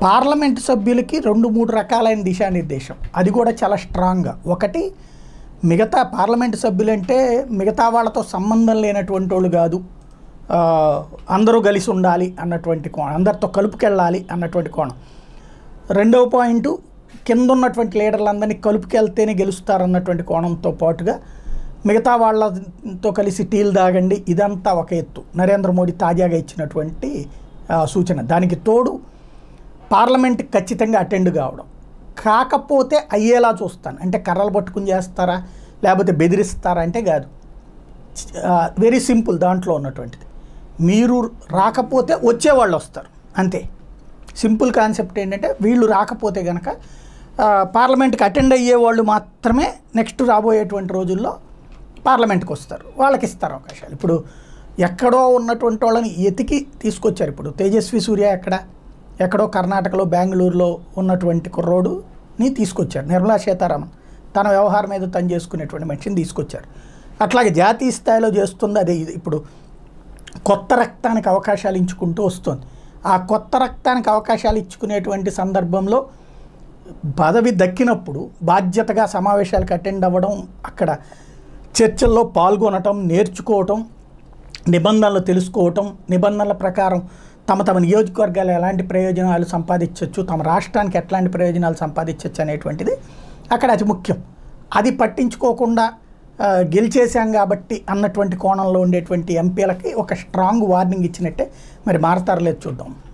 parliament సభ్యులకి రెండు మూడు రకాలైన దిశానిర్దేశం అది కూడా చాలా స్ట్రాంగ్గా ఒకటి మిగతా పార్లమెంట్ సభ్యులంటే మిగతా వాళ్ళతో సంబంధం లేనటువంటి వాళ్ళు కాదు ఆ, అందరూ కలిసి ఉండాలి అన్నటువంటి కోణం అందరితో కలుపుకెళ్ళాలి అన్నటువంటి కోణం రెండవ పాయింట్ కింద ఉన్నటువంటి లీడర్లందరినీ కలుపుకెళ్తేనే గెలుస్తారన్నటువంటి కోణంతో పాటుగా మిగతా వాళ్ళతో కలిసి టీలు దాగండి ఇదంతా ఒక ఎత్తు నరేంద్ర మోడీ తాజాగా ఇచ్చినటువంటి ఆ, సూచన దానికి తోడు పార్లమెంట్కి ఖచ్చితంగా అటెండ్ కావడం కాకపోతే అయ్యేలా చూస్తాను అంటే కర్రలు పట్టుకుని చేస్తారా లేకపోతే బెదిరిస్తారా అంటే కాదు వెరీ సింపుల్ దాంట్లో ఉన్నటువంటిది మీరు రాకపోతే వచ్చేవాళ్ళు వస్తారు అంతే సింపుల్ కాన్సెప్ట్ ఏంటంటే వీళ్ళు రాకపోతే కనుక పార్లమెంట్కి అటెండ్ అయ్యే వాళ్ళు మాత్రమే నెక్స్ట్ రాబోయేటువంటి రోజుల్లో పార్లమెంట్కి వస్తారు వాళ్ళకి ఇస్తారు అవకాశాలు ఇప్పుడు ఎక్కడో ఉన్నటువంటి వాళ్ళని ఎతికి తీసుకొచ్చారు ఇప్పుడు తేజస్వి సూర్య ఎక్కడ ఎక్కడో కర్ణాటకలో బెంగళూరులో ఉన్నటువంటి కుర్రోడుని తీసుకొచ్చారు నిర్మలా సీతారామన్ తన వ్యవహారం మీద తను చేసుకునేటువంటి మనిషిని తీసుకొచ్చారు అట్లాగే జాతీయ స్థాయిలో చేస్తుంది అదే ఇది ఇప్పుడు కొత్త రక్తానికి అవకాశాలు ఇచ్చుకుంటూ వస్తుంది ఆ కొత్త రక్తానికి అవకాశాలు ఇచ్చుకునేటువంటి సందర్భంలో పదవి దక్కినప్పుడు బాధ్యతగా సమావేశాలకు అటెండ్ అవ్వడం అక్కడ చర్చల్లో పాల్గొనటం నేర్చుకోవటం నిబంధనలు తెలుసుకోవటం నిబంధనల ప్రకారం తమ తమ నియోజకవర్గాలు ఎలాంటి ప్రయోజనాలు సంపాదించవచ్చు తమ రాష్ట్రానికి ఎట్లాంటి ప్రయోజనాలు సంపాదించవచ్చు అనేటువంటిది అక్కడ అతి ముఖ్యం అది పట్టించుకోకుండా ఆ, గెలిచేశాం కాబట్టి అన్నటువంటి కోణంలో ఉండేటువంటి ఎంపీలకి ఒక స్ట్రాంగ్ వార్నింగ్ ఇచ్చినట్టే మరి మారతారలేదు చూద్దాం